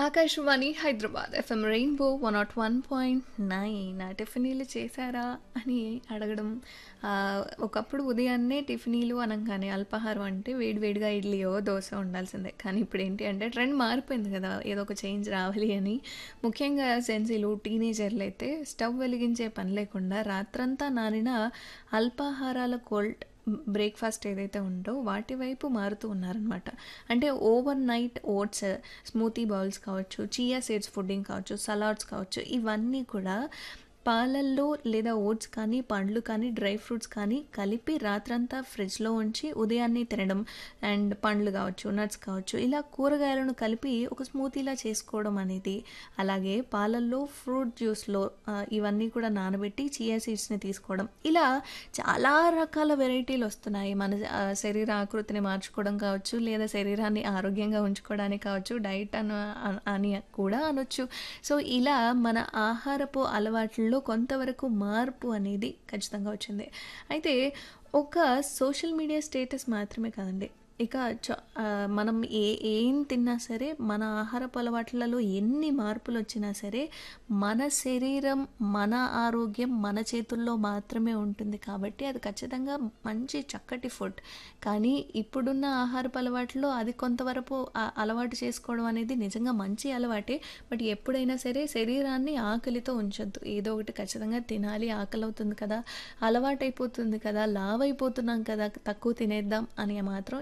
Akashvani Hyderabad FM rainbow one naught one point nine టిఫినీలు చేశారా అని అడగడం ఆ, ఒకప్పుడు ఉదయాన్నే టిఫినీలు అనగానే అల్పాహారం అంటే వేడివేడిగా ఇడ్లీయో దోశ ఉండాల్సిందే కానీ ఇప్పుడు ఏంటి అంటే ట్రెండ్ మారిపోయింది కదా ఏదో ఒక చేంజ్ రావాలి అని ముఖ్యంగా సెన్సీలు టీనేజర్లు అయితే స్టవ్ వెలిగించే పని లేకుండా రాత్రంతా నానిన అల్పాహారాల కోల్డ్ బ్రేక్ఫాస్ట్ ఏదైతే ఉందో వాటి వైపు మారుతూ ఉన్నారనమాట అంటే overnight oats smoothie bowls కావచ్చు చియా సీడ్స్ ఫుడ్డింగ్ కావచ్చు సలాడ్స్ కావచ్చు ఇవన్నీ కూడా పాలల్లో లేదా ఓట్స్ కానీ పండ్లు కానీ డ్రై ఫ్రూట్స్ కానీ కలిపి రాత్రంతా ఫ్రిడ్జ్లో ఉంచి ఉదయాన్నే తినడం అండ్ పండ్లు కావచ్చు నట్స్ కావచ్చు ఇలా కూరగాయలను కలిపి ఒక స్మూతీలా చేసుకోవడం అనేది అలాగే పాలల్లో ఫ్రూట్ జ్యూస్లో ఆ, ఇవన్నీ కూడా నానబెట్టి చియా సీడ్స్ని తీసుకోవడం ఇలా చాలా రకాల వెరైటీలు వస్తున్నాయి మన ఆ, శరీర ఆకృతిని మార్చుకోవడం కావచ్చు లేదా శరీరాన్ని ఆరోగ్యంగా ఉంచుకోవడానికి కావచ్చు డైట్ అన అన- అని కూడా అనొచ్చు సో ఇలా మన ఆహారపు అలవాట్లలో కొంతవరకు మార్పు అనేది ఖచ్చితంగా వచ్చింది అయితే ఒక సోషల్ మీడియా స్టేటస్ మాత్రమే కాదండి ఇక చ- ఆ, మనం ఏ ఏం తిన్నా సరే మన ఆహారపు అలవాట్లలో ఎన్ని మార్పులు వచ్చినా సరే మన శరీరం మన ఆరోగ్యం మన చేతుల్లో మాత్రమే ఉంటుంది కాబట్టి అది ఖచ్చితంగా మంచి చక్కటి ఫుడ్ కానీ ఇప్పుడున్న ఆహారపు అలవాట్లో అది కొంతవరకు ఆ అలవాటు చేసుకోవడం అనేది నిజంగా మంచి అలవాటే బట్ ఎప్పుడైనా సరే శరీరాన్ని ఆకలితో ఉంచొద్దు ఏదో ఒకటి ఖచ్చితంగా తినాలి ఆకలి అవుతుంది కదా అలవాటైపోతుంది కదా లావ్ అయిపోతున్నాం కదా తక్కువ తినేద్దాం అని మాత్రం